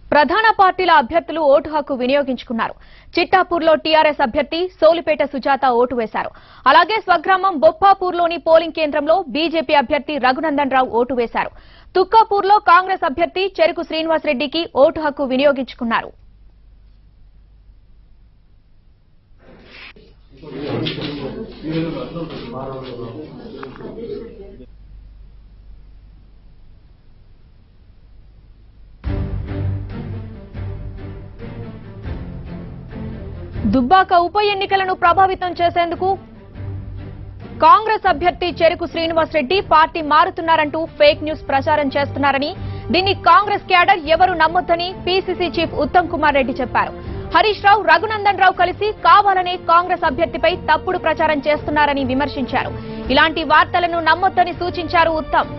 ప్రధాన పార్టీల అభ్యర్థులు ఓటు హక్కు వినియోగించుకున్నారు చిట్టాపూర్లో టీఆర్ఎస్ అభ్యర్థి సోలిపేట సుజాత ఓటు వేశారు అలాగే స్వగ్రామం బొప్పాపూర్లోని పోలింగ్ కేంద్రంలో బీజేపీ అభ్యర్థి రఘునందన్ రావు ఓటు వేశారు తుక్కాపూర్లో కాంగ్రెస్ అభ్యర్థి చెరుకు శ్రీనివాసరెడ్డికి ఓటు హక్కు వినియోగించుకున్నారు దుబ్బాక ఉప ఎన్నికలను ప్రభావితం చేసేందుకు కాంగ్రెస్ అభ్యర్థి చెరుకు శ్రీనివాస్ రెడ్డి పార్టీ మారుతున్నారంటూ ఫేక్ న్యూస్ ప్రచారం చేస్తున్నారని దీన్ని కాంగ్రెస్ క్యాడర్ ఎవరు నమ్మొద్దని పీసీసీ చీఫ్ ఉత్తమ్ కుమార్ రెడ్డి చెప్పారు హరీష్ రావు రఘునందన్ రావు కలిసి కావాలనే కాంగ్రెస్ అభ్యర్థిపై తప్పుడు ప్రచారం చేస్తున్నారని విమర్శించారు ఇలాంటి వార్తలను నమ్మొద్దని సూచించారు ఉత్తమ్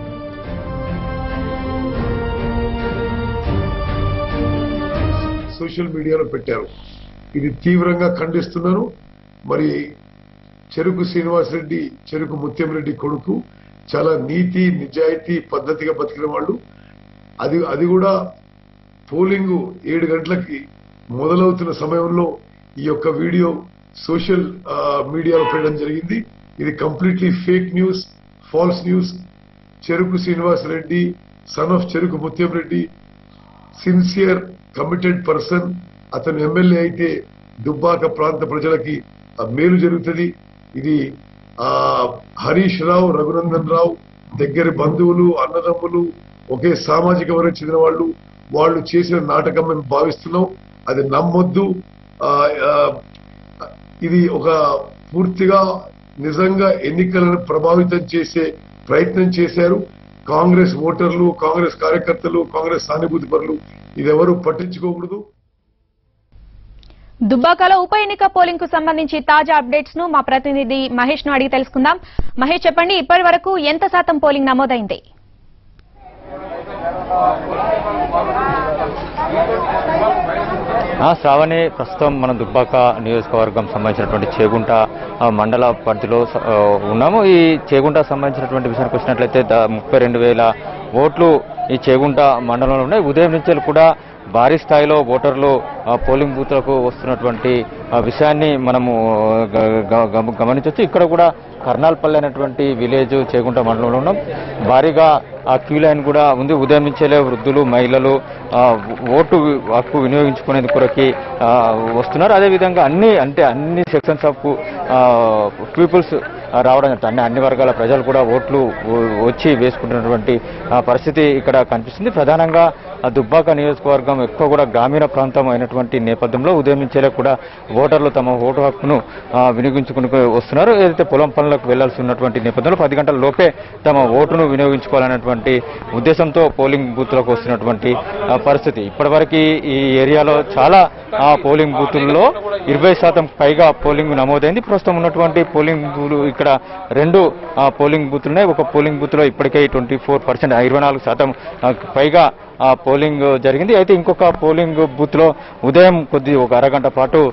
సోషల్ మీడియాలో పెట్టారు ఇది తీవ్రంగా ఖండిస్తున్నాను మరి చెరుకు శ్రీనివాసరెడ్డి చెరుకు ముత్యంరెడ్డి కొడుకు చాలా నీతి నిజాయితీ పద్ధతిగా బతికిన వాళ్ళు అది అది కూడా పోలింగ్ ఏడు గంటలకి మొదలవుతున్న సమయంలో ఈ యొక్క వీడియో సోషల్ ఆ, మీడియాలో పెట్టడం జరిగింది ఇది completely fake news false news Cheruku Srinivasa Reddy son of Cheruku Mutyam Reddy sincere committed person అతను ఎమ్మెల్యే అయితే దుబ్బాక ప్రాంత ప్రజలకి ఆ మేలు జరుగుతుంది ఇది ఆ హరీష్ రావు రఘునందన్ రావు దగ్గరి బంధువులు అన్నదమ్ములు ఒకే సామాజిక వర్గం చెందిన వాళ్ళు వాళ్ళు చేసిన నాటకం మేము భావిస్తున్నాం అది నమ్మొద్దు ఆ, ఆ, ఇది ఒక పూర్తిగా నిజంగా ఎన్నికలను ప్రభావితం చేసే ప్రయత్నం చేశారు కాంగ్రెస్ ఓటర్లు కాంగ్రెస్ కార్యకర్తలు కాంగ్రెస్ సానుభూతి పరులు ఇదెవరూ పట్టించుకోకూడదు దుబ్బాకలో ఉప ఎన్నిక పోలింగ్ కు సంబంధించి తాజా అప్డేట్స్ ను మా ప్రతినిధి మహేష్ ను అడిగి తెలుసుకుందాం మహేష్ చెప్పండి ఇప్పటి వరకు ఎంత శాతం పోలింగ్ నమోదైంది ఆ, శ్రావణి ప్రస్తుతం మన దుబ్బాక నియోజకవర్గం సంబంధించినటువంటి చేగుంట ఆ, మండల పరిధిలో స- ఆ, ఉన్నాము ఈ చేగుంట సంబంధించినటువంటి విషయానికి వచ్చినట్లయితే దా- ముప్పై రెండు వేల ఓట్లు ఈ చేగుంట మండలంలో ఉన్నాయి ఉదయం నుంచి కూడా భారీ స్థాయిలో ఓటర్లు ఆ, పోలింగ్ బూత్లకు వస్తున్నటువంటి ఆ, విషయాన్ని మనము గ- గ- గమ- గమనించవచ్చు ఇక్కడ కూడా కర్నాల్పల్లి అనేటువంటి విలేజ్ చేగుంట మండలంలో ఉన్నాం భారీగా ఆ క్యూ లైన్ కూడా ఉంది ఉదయం నుంచేలే వృద్ధులు మహిళలు ఆ, ఓటు హక్కు వినియోగించుకునేందుకు కొరకి ఆ, వస్తున్నారు అదేవిధంగా అన్ని అంటే అన్ని సెక్షన్స్ ఆఫ్ పీపుల్స్ రావడం జరుగుతుంది. అన్ని అన్ని వర్గాల ప్రజలు కూడా ఓట్లు వ- వచ్చి వేసుకుంటున్నటువంటి ఆ, పరిస్థితి ఇక్కడ కనిపిస్తుంది ప్రధానంగా ఆ దుబ్బాక నియోజకవర్గం ఎక్కువ కూడా గ్రామీణ ప్రాంతం అయినటువంటి నేపథ్యంలో ఉదయం నుంచే కూడా ఓటర్లు తమ ఓటు హక్కును ఆ, వినియోగించుకుని వస్తున్నారు ఏదైతే పొలం పనులకు వెళ్లాల్సి ఉన్నటువంటి నేపథ్యంలో పది గంటల లోపే తమ ఓటును వినియోగించుకోవాలనేటువంటి ఉద్దేశంతో పోలింగ్ బూత్లకు వస్తున్నటువంటి ఆ, పరిస్థితి ఇప్పటివరకు ఈ ఏరియాలో చాలా ఆ, పోలింగ్ బూతుల్లో ఇరవై శాతం పైగా పోలింగ్ నమోదైంది ప్రస్తుతం ఉన్నటువంటి పోలింగ్ బూలు ఇక్కడ రెండు ఆ, పోలింగ్ బూత్లు ఉన్నాయి ఒక పోలింగ్ బూత్ లో ఇప్పటికే ట్వంటీ ఫోర్ పర్సెంట్ ఇరవై నాలుగు శాతం ఆ, పైగా ఆ, పోలింగ్ జరిగింది అయితే ఇంకొక పోలింగ్ బూత్ లో ఉదయం కొద్ది ఒక అరగంట పాటు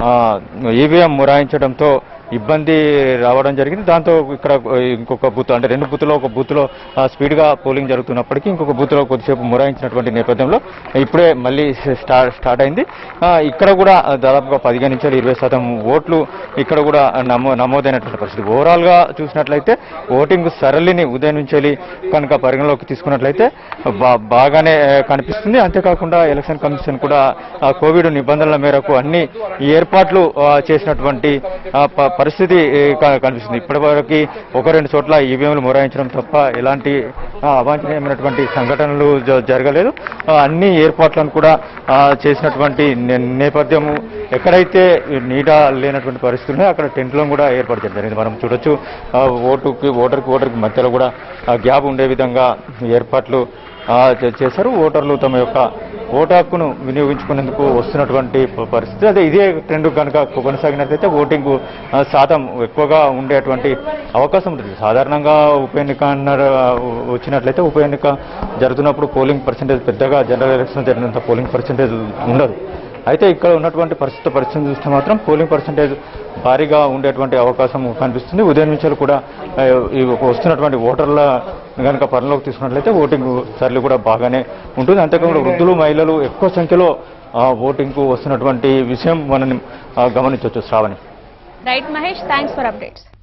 ఈవీఎం మొరాయించడంతో ఇబ్బంది రావడం జరిగింది దాంతో ఇక్కడ ఇంకొక బూత్ అంటే రెండు బూత్లో ఒక బూత్లో ఆ, స్పీడ్గా పోలింగ్ జరుగుతున్నప్పటికీ ఇంకొక బూత్లో కొద్దిసేపు మొరాయించినటువంటి నేపథ్యంలో ఇప్పుడే మళ్ళీ స్టార్ట్ స్టార్ట్ అయింది ఆ, ఇక్కడ కూడా దాదాపుగా పదిహేను నుంచి ఇరవై శాతం ఓట్లు ఇక్కడ కూడా నమో నమోదైనటువంటి పరిస్థితి ఓవరాల్ గా చూసినట్లయితే ఓటింగ్ సరళిని ఉదయం నుంచి కనుక పరిగణలోకి తీసుకున్నట్లయితే బా- బాగానే ఆ, కనిపిస్తుంది అంతేకాకుండా ఎలక్షన్ కమిషన్ కూడా ఆ, కోవిడ్ నిబంధనల మేరకు అన్ని ఏర్పాట్లు ఆ, చేసినటువంటి ఆ, ప- పరిస్థితి ఏ, క- కనిపిస్తుంది ఇప్పటివరకు ఒక రెండు చోట్ల ఈవీఎంలు మొరాయించడం తప్ప ఎలాంటి ఆ, అవాంఛనీయమైనటువంటి సంఘటనలు జ- జరగలేదు ఆ, అన్ని ఏర్పాట్లను కూడా ఆ, చేసినటువంటి నే- నేపథ్యము ఎక్కడైతే నీడ లేనటువంటి పరిస్థితులు ఉన్నాయో అక్కడ టెంట్లను కూడా ఏర్పాటు చేయడం జరిగింది మనం చూడొచ్చు ఆ, ఓటుకి ఓటర్కి ఓటర్కి మధ్యలో కూడా ఆ, గ్యాప్ ఉండే విధంగా ఏర్పాట్లు ఆ, చే- చేశారు ఓటర్లు తమ యొక్క ఓటు హక్కును వినియోగించుకునేందుకు వస్తున్నటువంటి ప- పరిస్థితి అదే ఇదే ట్రెండ్ కనుక కొనసాగినట్లయితే ఓటింగ్ ఆ, శాతం ఎక్కువగా ఉండేటువంటి అవకాశం ఉంటుంది సాధారణంగా ఉప ఎన్నిక అన్నారు ఆ, వచ్చినట్లయితే ఉప ఎన్నిక జరుగుతున్నప్పుడు పోలింగ్ పర్సంటేజ్ పెద్దగా జనరల్ ఎలక్షన్ జరిగినంత పోలింగ్ పర్సంటేజ్ ఉండదు అయితే ఇక్కడ ఉన్నటువంటి పరిస్థితి పరిస్థితిని చూస్తే మాత్రం పోలింగ్ పర్సంటేజ్ భారీగా ఉండేటువంటి అవకాశం కనిపిస్తుంది ఉదయం నుంచి కూడా ఆ, ఈ వస్తున్నటువంటి ఓటర్ల కనుక పరిలోకి తీసుకున్నట్లయితే ఓటింగ్ సర్లు కూడా బాగానే ఉంటుంది అంతేకాకుండా వృద్ధులు మహిళలు ఎక్కువ సంఖ్యలో ఆ, ఓటింగ్కు వస్తున్నటువంటి విషయం మనం ఆ, గమనించవచ్చు Sravani right Mahesh thanks for updates